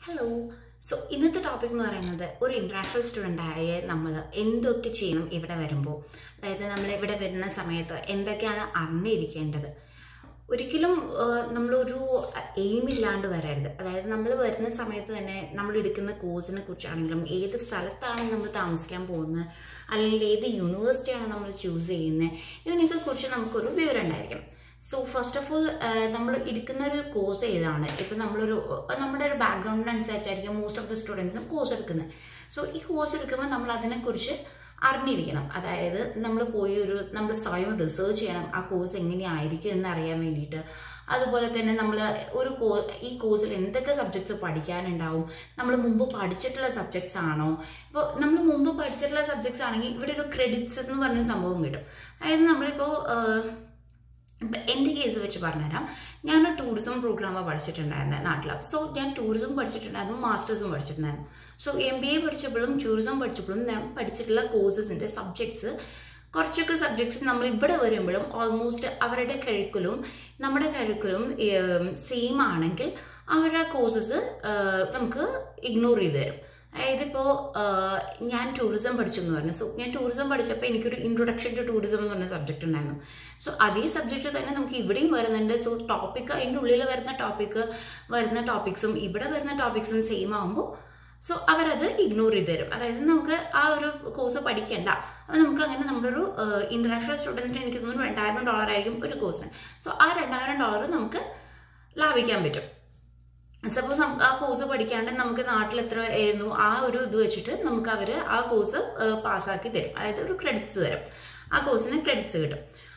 hello so ഇന്നത്തെ topic എന്ന് പറയുന്നത് ഒരു ഇൻ്റർനാഷണൽ സ്റ്റുഡൻ്റ് ആയ നമ്മൾ എന്തൊക്കെ ചെയ്യണം ഇവിടെ വരുമ്പോൾ അതായത് നമ്മൾ ഇവിടെ വരുന്ന സമയത്ത് എന്തൊക്കെയാണ് അറിഞ്ഞിരിക്കേണ്ടത് ഒരിക്കലും നമ്മളൊരു എയിം ഇല്ലാണ്ട് വരരുത് അതായത് നമ്മൾ വരുന്ന സമയത്ത് തന്നെ നമ്മൾ എടുക്കുന്ന കോഴ്സിനെ കുറിച്ചാണെങ്കിലും ഏത് സ്ഥലത്താണ് നമ്മൾ താമസിക്കാൻ പോകുന്നത് അല്ലെങ്കിൽ ഏത് യൂണിവേഴ്സിറ്റിയാണ് നമ്മൾ ചൂസ് ചെയ്യുന്നത് ഇതിനൊക്കെ കുറിച്ച് നമുക്കൊരു വിവരം ഉണ്ടായിരിക്കും സോ ഫസ്റ്റ് ഓഫ് ഓൾ നമ്മൾ എടുക്കുന്ന ഒരു കോഴ്സ് ഏതാണ് ഇപ്പം നമ്മളൊരു നമ്മുടെ ഒരു ബാക്ക്ഗ്രൗണ്ടിനനുസരിച്ചായിരിക്കും മോസ്റ്റ് ഓഫ് ദി സ്റ്റുഡൻസും കോഴ്സ് എടുക്കുന്നത് സോ ഈ കോഴ്സ് എടുക്കുമ്പോൾ നമ്മൾ അതിനെക്കുറിച്ച് അറിഞ്ഞിരിക്കണം അതായത് നമ്മൾ പോയി ഒരു നമ്മൾ സ്വയം റിസർച്ച് ചെയ്യണം ആ കോഴ്സ് എങ്ങനെയായിരിക്കും എന്ന് അറിയാൻ വേണ്ടിയിട്ട് അതുപോലെ തന്നെ നമ്മൾ ഒരു കോ ഈ കോഴ്സിൽ എന്തൊക്കെ സബ്ജക്ട്സ് പഠിക്കാനുണ്ടാവും നമ്മൾ മുമ്പ് പഠിച്ചിട്ടുള്ള സബ്ജക്ട്സ് ആണോ ഇപ്പോൾ നമ്മൾ മുമ്പ് പഠിച്ചിട്ടുള്ള സബ്ജക്ട്സ് ആണെങ്കിൽ ഇവിടെ ഒരു ക്രെഡിറ്റ്സ് എന്ന് പറഞ്ഞ സംഭവം കിട്ടും അതായത് നമ്മളിപ്പോൾ ഇപ്പം എൻ്റെ കേസ് വെച്ച് പറഞ്ഞുതരാം ഞാൻ ടൂറിസം പ്രോഗ്രാമാണ് പഠിച്ചിട്ടുണ്ടായിരുന്നത് നാട്ടിൽ സോ ഞാൻ ടൂറിസം പഠിച്ചിട്ടുണ്ടായിരുന്നു മാസ്റ്റേഴ്സും പഠിച്ചിട്ടുണ്ടായിരുന്നു സോ എം ബി എ പഠിച്ചപ്പോഴും ടൂറിസം പഠിച്ചപ്പോഴും ഞാൻ പഠിച്ചിട്ടുള്ള കോഴ്സസിൻ്റെ സബ്ജക്ട്സ് കുറച്ചൊക്കെ സബ്ജക്ട്സ് നമ്മൾ ഇവിടെ വരുമ്പോഴും ഓൾമോസ്റ്റ് അവരുടെ കരിക്കുലും നമ്മുടെ കരിക്കുലും സെയിം ആണെങ്കിൽ അവരുടെ കോഴ്സസ് നമുക്ക് ഇഗ്നോർ ചെയ്ത് തരും അതായത് ഇപ്പോൾ ഞാൻ ടൂറിസം പഠിച്ചു എന്ന് പറഞ്ഞു സോ ഞാൻ ടൂറിസം പഠിച്ചപ്പോൾ എനിക്കൊരു ഇൻട്രൊഡക്ഷൻ ടു ടൂറിസം എന്ന് പറഞ്ഞ സബ്ജക്റ്റ് ഉണ്ടായിരുന്നു സോ അതേ സബ്ജക്റ്റ് തന്നെ നമുക്ക് ഇവിടെയും വരുന്നുണ്ട് സോ ടോപ്പിക്ക് അതിൻ്റെ ഉള്ളിൽ വരുന്ന ടോപ്പിക്ക് വരുന്ന ടോപ്പിക്സും ഇവിടെ വരുന്ന ടോപ്പിക്സും സെയിം ആകുമ്പോൾ സോ അവരത് ഇഗ്നോർ ചെയ്ത് തരും അതായത് നമുക്ക് ആ ഒരു കോഴ്സ് പഠിക്കേണ്ട അപ്പോൾ നമുക്ക് അങ്ങനെ നമ്മളൊരു ഇന്റർനാഷണൽ സ്റ്റുഡൻറ്റിന് എനിക്ക് തോന്നുന്നു രണ്ടായിരം ഡോളർ ആയിരിക്കും ഒരു കോഴ്സിന് സോ ആ രണ്ടായിരം ഡോളർ നമുക്ക് ലാഭിക്കാൻ പറ്റും സപ്പോസ് ആ കോഴ്സ് പഠിക്കാണ്ട് നമുക്ക് നാട്ടിൽ എത്ര ആയിരുന്നു ആ ഒരു ഇത് വെച്ചിട്ട് നമുക്ക് അവർ ആ കോഴ്സ് പാസ്സാക്കി തരും അതായത് ഒരു ക്രെഡിറ്റ്സ് തരും ആ കോഴ്സിന് ക്രെഡിറ്റ്സ് കിട്ടും